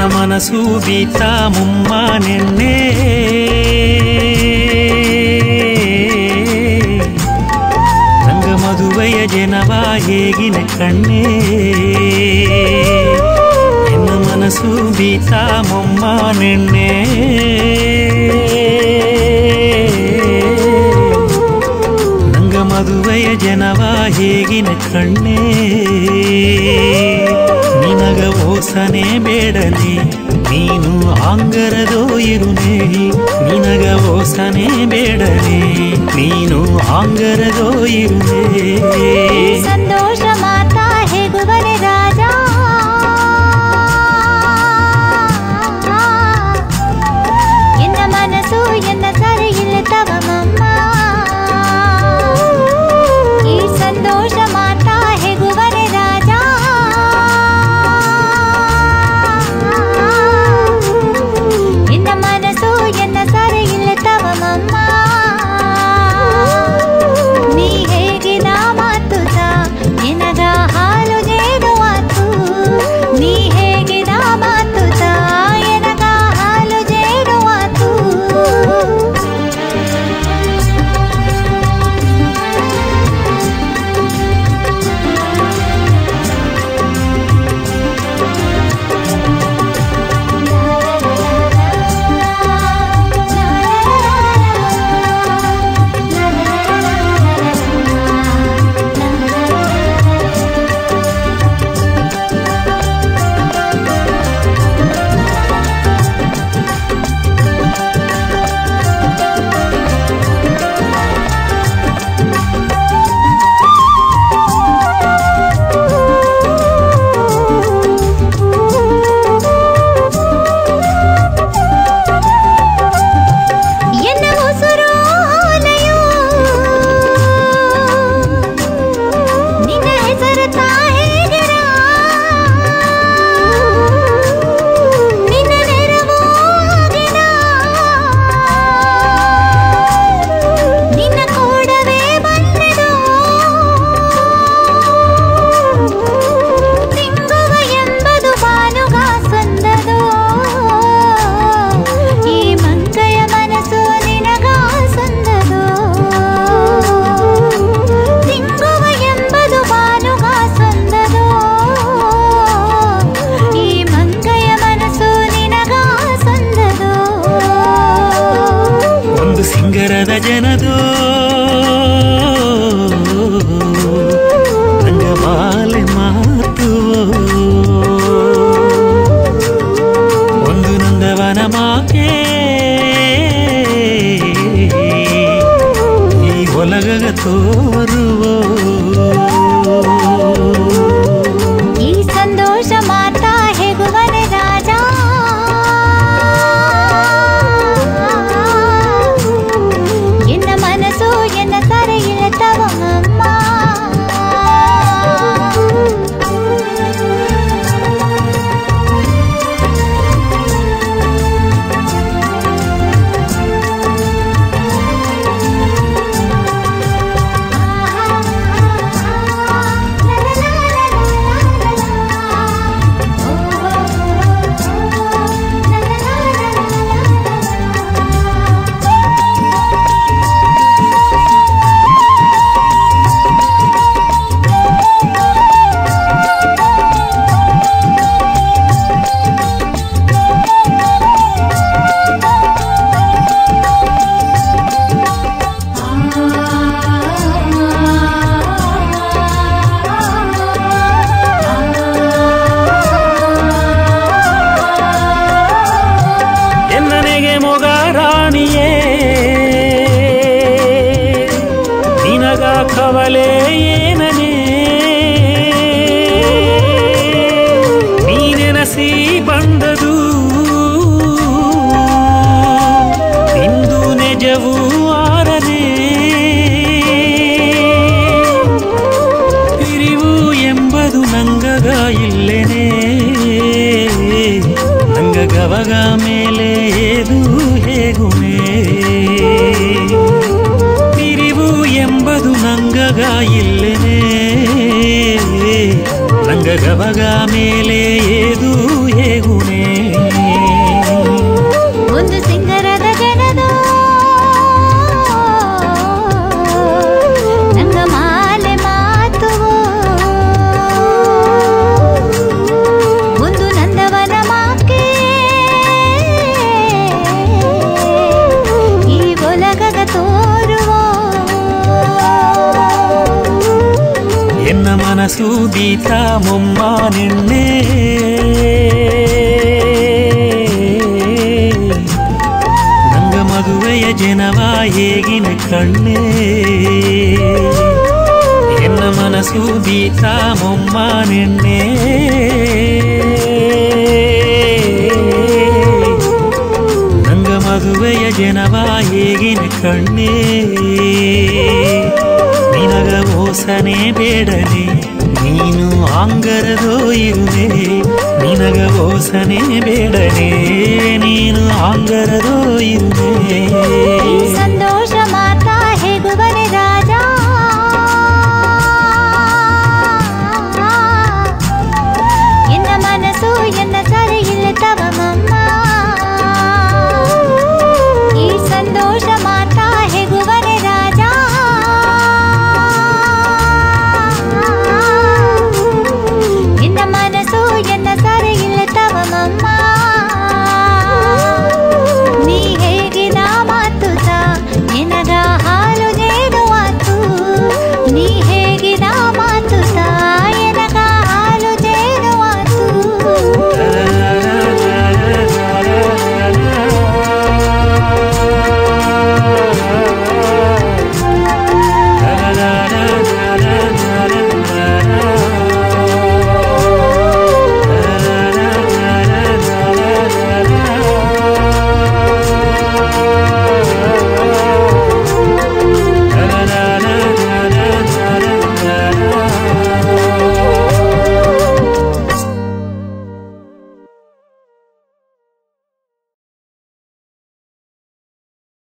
ಮನಸ್ಸು ಬೀತ ಮುಮ್ಮ ನೆನ್ನೆ ನಂಗ ಮದುವೆಯ ಜನವ ಹೇಗಿನ ಕಣ್ಣೇ ಎನ್ನ ಮನಸ್ಸು ಬೀತ ಮುಮ್ಮ ನೆನ್ನೆ ನಂಗ ಮದುವೆಯ ಜನವ ಹೇಗಿನ ಕಣ್ಣೇ ನಿನಗ ಓಸನೆ ಬೇಡಲಿ ನೀನು ಆಂಗರದೋ ಇರುನೆ ನಿನಗ ಓಸನೆ ಬೇಡಲಿ ನೀನು ಆಂಗರದೋ ಇರುನೆ ಸಂತೋಷ ಮಾತಾ ಹೇಗುವರೆ ರಾಜ ಎನ್ನ ಮನಸ್ಸು ಎನ್ನ ಸರಿ ಇಲ್ಲತವ ಮಮ್ಮ ಈ ಸಂತೋಷ ಮಾತಾ ಹೇಗುವರೆ ರಾಜ ಎನ್ನ ಮನಸ್ಸು ಎನ್ನ ಸರಿ ಇಲ್ಲತವ ಮಮ್ಮ ನೀ ಹೇಗಿನ ಮಾತುತ ನಿನಗ ಹಾಲು ಜೇಡುವಾತು ನೀ ಹೇಗಿನ ಮಾತುತ ಎನಗ ಹಾಲು ಜೇಡುವಾತು ಎನ್ನ ಉಸುರು ಓಲೆಯು ನಿನ್ನ ಹೆಸರು ತಾಯಿಗಿರ ನಿನ್ನ ನೆರವು ಗಿಡ ನಿನ್ನ ಕೂಡವೇ ಬಂದೆದು ತಿಂಗುವ ಎಂಬುದು ಬಾನುಗ ಸಂದದು ಈ ಮಂಗಯ ಮನಸ್ಸು ನಿನಗ ಸಂದದು ತಿಂಗುವ ಎಂಬುದು ಬಾನುಗ ಸಂದದು ಈ ಮಂಗಯ ಮನಸ್ಸು ನಿನಗ ಸಂದದು ಒಂದು ಸಿಂಗರದ ಜನದು ನಂಗ ಮಾಲೆ ಮಾತು ಒಂದು ನಂದವನ ಮಾಕೆ ಈ ಒಲಗಗ ತೋರುವೋ ಈ ಸಂತೋಷ ಮಾತಾ ಹೇಗುವನೆ ರಾಜ ಎನ್ನ ಮನಸ್ಸು ಎನ್ನ ಸರಿ ಇಳತವ ಮಮ್ಮ ಎನ್ನನೆಗೆ ಮೊಗ ರಾಣಿಯೇ ನಿನಗ ಕವಲೆ ಏನನೇ ನೀನೆನಸಿ ಬಂದದು ಇಂದು ನಿಜವೂ ಆರನೆ ತಿರಿವು ಎಂಬದು ನಂಗಗ ಇಲ್ಲೆನೆ ನಂಗ ಗವಗ ಮೇಲೆ ಏದು ಹೇಗುನೆ ತಿರಿವು ಎಂಬದು ನಂಗಗ ಇಲ್ಲೆನೆ ನಂಗ ಗವಗ ಮೇಲೆ ಏದು ಹೇಗುನೆ ಮನಸ್ಸು ಬೀತ ಮೊಮ್ಮ ನಿನ್ನೆ ನಂಗ ಮದುವೆಯ ಜನವ ಹೇಗಿನ ಕಣ್ಣೇ ಎನ್ನ ಮನಸ್ಸು ಬೀತ ಮೊಮ್ಮ ನಿನ್ನೆ ನಂಗ ಮದುವೆಯ ಜನವ ಹೇಗಿನ ಕಣ್ಣೇ ನಿನಗ ಓಸನೆ ಬೇಡನೆ ನೀನು ಆಂಗರದೋ ಇರುವೆ ನಿನಗ ಓಸನೆ ಬೇಡನೆ ನೀನು ಆಂಗರದೋ ಇರುವೆ ಈ ಸಂತೋಷ